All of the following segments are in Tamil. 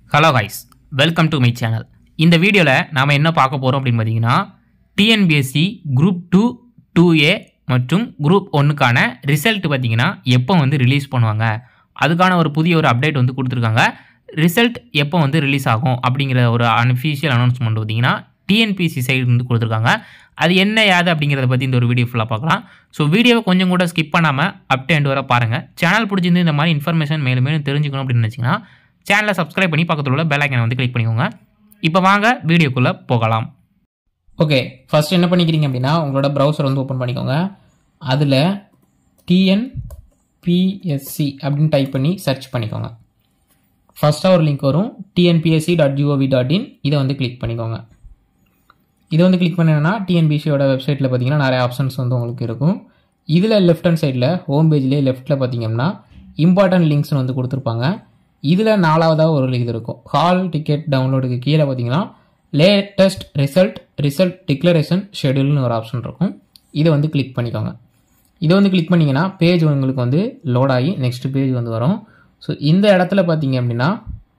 hello guys welcome to my channel இந்த வீடியோவில் நாம் என்ன பார்க்க போகிறோம் அப்படின்னு பார்த்தீங்கன்னா TNPSC group two two A மற்றும் குரூப் ஒன்றுக்கான ரிசல்ட் பார்த்தீங்கன்னா எப்போ வந்து ரிலீஸ் பண்ணுவாங்க அதுக்கான ஒரு புதிய ஒரு அப்டேட் வந்து கொடுத்துருக்காங்க ரிசல்ட் எப்போ வந்து ரிலீஸ் ஆகும் அப்படிங்கிற ஒரு அன்ஃபீஷியல் அனௌன்ஸ்மெண்ட் பார்த்தீங்கன்னா டிஎன்பிசி சைடு வந்து கொடுத்துருக்காங்க அது என்ன யாது அப்படிங்கிறத பற்றி இந்த ஒரு வீடியோ ஃபுல்லாக பார்க்கலாம் ஸோ வீடியோவை கொஞ்சம் கூட ஸ்கிப் பண்ணாமல் அப் டு end வரை பாருங்கள் சேனல் பிடிச்சிருந்து இந்த மாதிரி இன்ஃபர்மேஷன் மேலும் மேலும் தெரிஞ்சுக்கணும் அப்படின்னு நினச்சிங்கன்னா சேனலை சப்ஸ்கிரைப் பண்ணி பக்கத்தில் உள்ள பெல் ஐக்கனை வந்து கிளிக் பண்ணிக்கோங்க இப்போ வாங்க வீடியோக்குள்ளே போகலாம் ஓகே ஃபர்ஸ்ட் என்ன பண்ணிக்கிறீங்க அப்படின்னா உங்களோட ப்ரௌசர் வந்து ஓப்பன் பண்ணிக்கோங்க அதில் டிஎன்பிஎஸ்சி அப்படின்னு டைப் பண்ணி சர்ச் பண்ணிக்கோங்க ஃபர்ஸ்ட்டாக ஒரு லிங்க் வரும் TNPSC dot gov dot in இதை வந்து கிளிக் பண்ணிக்கோங்க இதை வந்து கிளிக் பண்ணீங்கன்னா டிஎன்பிசியோட வெப்சைட்டில் பார்த்தீங்கன்னா நிறைய ஆப்ஷன்ஸ் வந்து உங்களுக்கு இருக்கும் இதில் லெஃப்ட் ஹேண்ட் சைடில் ஹோம் பேஜ்லேயே லெஃப்ட்டில் பார்த்தீங்கன்னா இம்பார்ட்டன்ட் லிங்க்ஸ்னு வந்து கொடுத்துருப்பாங்க இதில் நாலாவதாக ஒரு இது இருக்கும் ஹால் டிக்கெட் டவுன்லோடுக்கு கீழே பார்த்தீங்கன்னா லேட்டஸ்ட் ரிசல்ட் ரிசல்ட் டிக்ளரேஷன் ஷெடியூல்னு ஒரு ஆப்ஷன் இருக்கும் இதை வந்து கிளிக் பண்ணிக்கோங்க இதை வந்து கிளிக் பண்ணிங்கன்னா பேஜ் உங்களுக்கு வந்து லோட் ஆகி நெக்ஸ்ட் பேஜ் வந்து வரும் ஸோ இந்த இடத்துல பார்த்தீங்க அப்படின்னா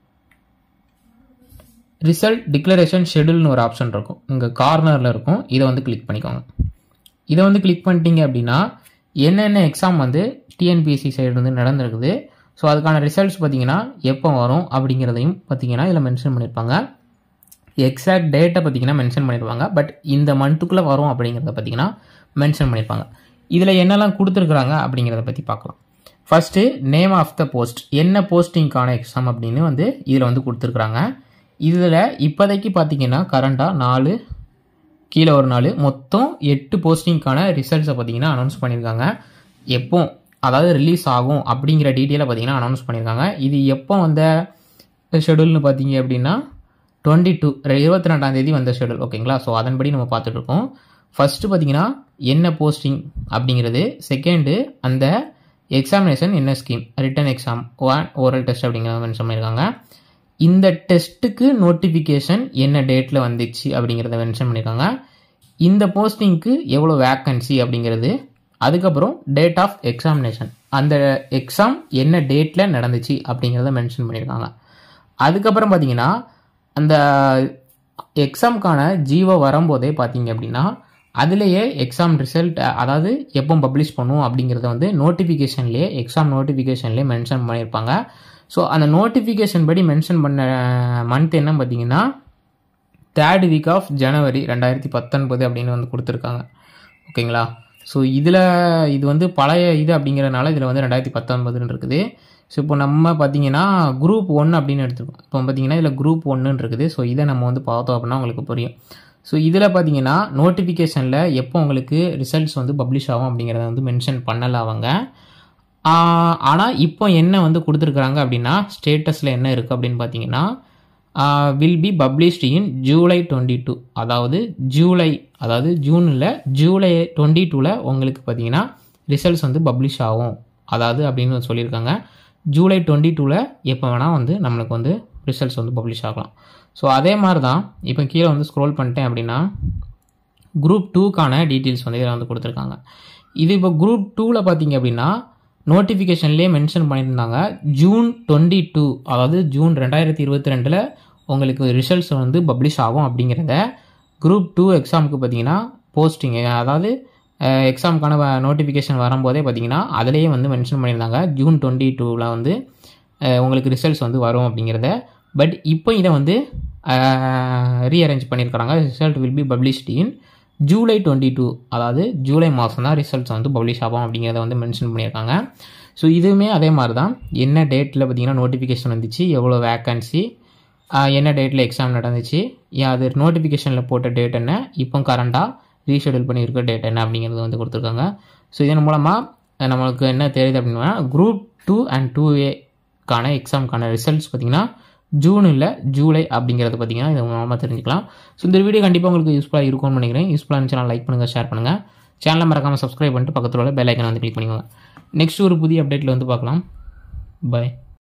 ரிசல்ட் டிக்ளரேஷன் ஷெடியூல்னு ஒரு ஆப்ஷன் இருக்கும் இங்கே கார்னரில் இருக்கும் இதை வந்து கிளிக் பண்ணிக்கோங்க இதை வந்து கிளிக் பண்ணிட்டீங்க அப்படின்னா என்னென்ன எக்ஸாம் வந்து டிஎன்பிஎஸ்சி சைடு வந்து நடந்திருக்குது ஸோ அதுக்கான ரிசல்ட்ஸ் பார்த்தீங்கன்னா எப்போ வரும் அப்படிங்கிறதையும் பார்த்தீங்கன்னா இதில் மென்ஷன் பண்ணியிருப்பாங்க எக்ஸாக்ட் டேட்டை பார்த்தீங்கன்னா மென்ஷன் பண்ணியிருப்பாங்க பட் இந்த மந்த்துக்குள்ளே வரும் அப்படிங்கிறத பார்த்தீங்கன்னா மென்ஷன் பண்ணியிருப்பாங்க இதில் என்னெல்லாம் கொடுத்துருக்குறாங்க அப்படிங்கிறத பற்றி பார்க்கலாம் first name of the post என்ன போஸ்டிங்க்கான எக்ஸாம் அப்படின்னு வந்து இதில் வந்து கொடுத்துருக்குறாங்க இதில் இப்போதைக்கு பார்த்தீங்கன்னா கரண்ட்டாக நாலு கீழே ஒரு நாள் மொத்தம் எட்டு போஸ்டிங்க்கான ரிசல்ட்ஸை பார்த்தீங்கன்னா அனௌன்ஸ் பண்ணியிருக்காங்க எப்போ அதாவது ரிலீஸ் ஆகும் அப்படிங்கிற டீட்டெயிலை பார்த்தீங்கன்னா அனௌன்ஸ் பண்ணியிருக்காங்க இது எப்போ வந்த ஷெடியூல்னு பார்த்தீங்க அப்படின்னா டுவெண்ட்டி டூ இருபத்தி ரெண்டாம் தேதி வந்த ஷெடியூல் ஓகேங்களா ஸோ அதன்படி நம்ம பார்த்துட்டு இருக்கோம் ஃபஸ்ட்டு பார்த்தீங்கன்னா என்ன போஸ்டிங் அப்படிங்கிறது செகண்டு அந்த எக்ஸாமினேஷன் என்ன scheme written exam one oral test அப்படிங்கிறத மென்ஷன் பண்ணியிருக்காங்க இந்த டெஸ்ட்டுக்கு நோட்டிஃபிகேஷன் என்ன டேட்டில் வந்துச்சு அப்படிங்கிறத மென்ஷன் பண்ணியிருக்காங்க இந்த போஸ்டிங்க்கு எவ்வளோ வேக்கன்சி அப்படிங்கிறது அதுக்கப்புறம் டேட் ஆஃப் எக்ஸாமினேஷன் அந்த எக்ஸாம் என்ன டேட்டில் நடந்துச்சு அப்படிங்கிறத மென்ஷன் பண்ணியிருக்காங்க அதுக்கப்புறம் பார்த்தீங்கன்னா அந்த எக்ஸாம்க்கான ஜீவோ வரும்போதே பார்த்தீங்க அப்படின்னா அதுலேயே எக்ஸாம் ரிசல்ட் அதாவது எப்போ பப்ளிஷ் பண்ணுவோம் அப்படிங்கிறத வந்து நோட்டிஃபிகேஷன்லேயே எக்ஸாம் நோட்டிஃபிகேஷன்லேயே மென்ஷன் பண்ணியிருப்பாங்க ஸோ அந்த நோட்டிஃபிகேஷன் படி மென்ஷன் பண்ண மந்த் என்ன பார்த்தீங்கன்னா தேர்ட் வீக் ஆஃப் ஜனவரி ரெண்டாயிரத்தி பத்தொன்பது அப்படின்னு வந்து கொடுத்துருக்காங்க ஓகேங்களா ஸோ இதில் இது வந்து பழைய இது அப்படிங்கிறனால இதில் வந்து ரெண்டாயிரத்தி பத்தொன்பதுன்னு இருக்குது ஸோ இப்போ நம்ம பார்த்தீங்கன்னா குரூப் ஒன் அப்படின்னு எடுத்துருக்கோம் இப்போ பார்த்தீங்கன்னா இதில் குரூப் ஒன்றுன்னு இருக்குது ஸோ இதை நம்ம வந்து பார்த்தோம் அப்படின்னா உங்களுக்கு புரியும் ஸோ இதில் பார்த்தீங்கன்னா நோட்டிஃபிகேஷனில் எப்போ உங்களுக்கு ரிசல்ட்ஸ் வந்து பப்ளிஷ் ஆகும் அப்படிங்கிறத வந்து மென்ஷன் பண்ணலை அவங்க ஆனால் இப்போ என்ன வந்து கொடுத்துருக்குறாங்க அப்படின்னா ஸ்டேட்டஸில் என்ன இருக்குது அப்படின்னு பார்த்தீங்கன்னா will be published in July twenty two அதாவது ஜூலை அதாவது ஜூனில் ஜூலை டுவெண்ட்டி டூவில் உங்களுக்கு பார்த்தீங்கன்னா ரிசல்ட்ஸ் வந்து பப்ளிஷ் ஆகும் அதாவது அப்படின்னு சொல்லியிருக்காங்க ஜூலை டுவெண்ட்டி டூவில் எப்போ வேணால் வந்து நம்மளுக்கு வந்து ரிசல்ட்ஸ் வந்து பப்ளிஷ் ஆகலாம் ஸோ அதே மாதிரி தான் இப்போ கீழே வந்து ஸ்க்ரோல் பண்ணிட்டேன் அப்படின்னா குரூப் டூக்கான டீட்டெயில்ஸ் வந்து இதில் வந்து கொடுத்துருக்காங்க இது இப்போ குரூப் டூவில் பார்த்தீங்க அப்படின்னா நோட்டிஃபிகேஷன்லேயே மென்ஷன் பண்ணியிருந்தாங்க ஜூன் டுவெண்ட்டி டூ அதாவது ஜூன் ரெண்டாயிரத்தி இருபத்தி ரெண்டில் உங்களுக்கு ரிசல்ட்ஸ் வந்து பப்ளிஷ் ஆகும் அப்படிங்கிறத குரூப் டூ எக்ஸாமுக்கு பார்த்தீங்கன்னா போஸ்டிங் அதாவது எக்ஸாமுக்கான நோட்டிஃபிகேஷன் வரும்போதே பார்த்தீங்கன்னா அதிலேயே வந்து மென்ஷன் பண்ணியிருந்தாங்க ஜூன் டுவெண்ட்டி டூவில் வந்து உங்களுக்கு ரிசல்ட்ஸ் வந்து வரும் அப்படிங்கிறத பட் இப்போ இதை வந்து ரீஅரேஞ்ச் பண்ணியிருக்கிறாங்க result will be published in July twenty two அதாவது ஜூலை மாதம் தான் ரிசல்ட்ஸ் வந்து பப்ளிஷ் ஆகும் அப்படிங்கிறத வந்து மென்ஷன் பண்ணியிருக்காங்க ஸோ இதுவுமே அதே மாதிரி தான் என்ன டேட்டில் பார்த்தீங்கன்னா நோட்டிஃபிகேஷன் வந்துச்சு எவ்வளோ வேக்கன்சி என்ன டேட்டில் எக்ஸாம் நடந்துச்சு அது நோட்டிஃபிகேஷனில் போட்ட டேட் என்ன இப்போ கரண்ட்டாக ரீஷெடியூல் பண்ணியிருக்க டேட் என்ன அப்படிங்கிறது வந்து கொடுத்துருக்காங்க ஸோ இதன் மூலமாக நம்மளுக்கு என்ன தெரியுது அப்படின்னா குரூப் டூ அண்ட் டூ ஏக்கான எக்ஸாமுக்கான ரிசல்ட்ஸ் பார்த்திங்கன்னா ஜூன் இல்லை ஜூலை அப்படிங்கிறது பார்த்தீங்கன்னா இது மூலமாக தெரிஞ்சுக்கலாம் ஸோ இந்த வீடியோ கண்டிப்பாக உங்களுக்கு யூஸ்ஃபுல்லாக இருக்கும்னு நினைக்கிறேன் யூஸ்ஃபுல்லாக இருந்துச்சுன்னா லைக் பண்ணுங்கள் ஷேர் பண்ணுங்கள் சேனலை மறக்காமல் சப்ஸ்கிரைப் பண்ணிட்டு பக்கத்தில் உள்ள பெல் ஐக்கனை வந்து கிளிக் பண்ணிக்கோங்க நெக்ஸ்ட் ஒரு புதிய அப்டேட்டில் வந்து பார்க்கலாம் பாய்